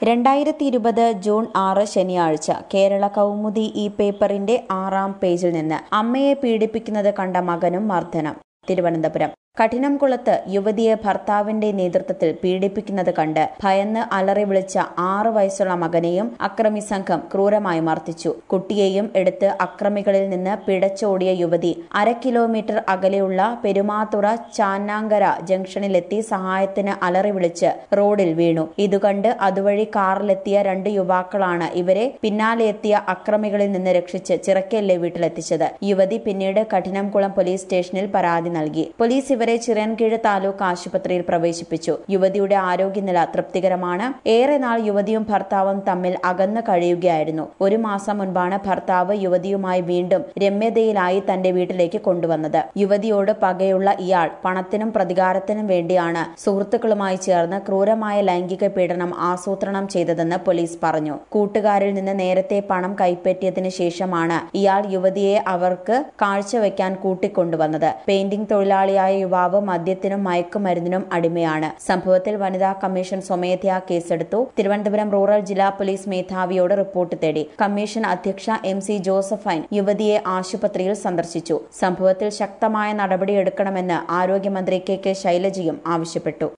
രണ്ടായിരത്തി ഇരുപത് ജൂൺ ആറ് ശനിയാഴ്ച കേരള കൗമുദി ഈ പേപ്പറിന്റെ ആറാം പേജിൽ നിന്ന് അമ്മയെ പീഡിപ്പിക്കുന്നത് കണ്ട മകനും മർദ്ദനം തിരുവനന്തപുരം കഠിനംകുളത്ത് യുവതിയെ ഭർത്താവിന്റെ നേതൃത്വത്തിൽ പീഡിപ്പിക്കുന്നത് കണ്ട് ഭയന്ന് അലറി വിളിച്ച ആറ് വയസ്സുള്ള മകനെയും അക്രമി സംഘം ക്രൂരമായി മർദ്ദിച്ചു കുട്ടിയെയും എടുത്ത് അക്രമികളിൽ നിന്ന് പിടച്ചോടിയ യുവതി അര കിലോമീറ്റർ അകലെയുള്ള പെരുമാതുറ ചാന്നാങ്കര ജംഗ്ഷനിലെത്തി സഹായത്തിന് അലറി വിളിച്ച് റോഡിൽ വീണു ഇതുകണ്ട് അതുവഴി കാറിലെത്തിയ രണ്ട് യുവാക്കളാണ് ഇവരെ പിന്നാലെ എത്തിയ അക്രമികളിൽ നിന്ന് രക്ഷിച്ച് ചിറക്കല്ലെ വീട്ടിലെത്തിച്ചത് യുവതി പിന്നീട് കഠിനംകുളം പോലീസ് സ്റ്റേഷനിൽ പരാതി നൽകി പോലീസ് ഇവരെ ചിറയൻകീഴ് താലൂക്ക് ആശുപത്രിയിൽ പ്രവേശിപ്പിച്ചു യുവതിയുടെ ആരോഗ്യനില തൃപ്തികരമാണ് ഏറെ നാൾ യുവതിയും ഭർത്താവും തമ്മിൽ അകന്നു കഴിയുകയായിരുന്നു ഒരു മാസം മുൻപാണ് ഭർത്താവ് യുവതിയുമായി വീണ്ടും രമ്യതയിലായി തന്റെ വീട്ടിലേക്ക് കൊണ്ടുവന്നത് യുവതിയോട് പകയുള്ള ഇയാൾ പണത്തിനും പ്രതികാരത്തിനും വേണ്ടിയാണ് സുഹൃത്തുക്കളുമായി ചേർന്ന് ക്രൂരമായ ലൈംഗിക പീഡനം ആസൂത്രണം ചെയ്തതെന്ന് പോലീസ് പറഞ്ഞു കൂട്ടുകാരിൽ നിന്ന് നേരത്തെ പണം കൈപ്പറ്റിയതിനു ശേഷമാണ് ഇയാൾ യുവതിയെ അവർക്ക് കാഴ്ചവെക്കാൻ കൂട്ടിക്കൊണ്ടുവന്നത് പെയിന്റിംഗ് തൊഴിലാളിയായ യുവാവ് മദ്യത്തിനും മയക്കുമരുന്നിനും അടിമയാണ് സംഭവത്തിൽ വനിതാ കമ്മീഷൻ സ്വമേധയാ കേസെടുത്തു തിരുവനന്തപുരം റൂറൽ ജില്ലാ പോലീസ് മേധാവിയോട് റിപ്പോർട്ട് തേടി കമ്മീഷൻ അധ്യക്ഷ എം സി ജോസഫൈൻ യുവതിയെ ആശുപത്രിയിൽ സന്ദർശിച്ചു സംഭവത്തിൽ ശക്തമായ നടപടിയെടുക്കണമെന്ന് ആരോഗ്യമന്ത്രി കെ കെ ശൈലജയും ആവശ്യപ്പെട്ടു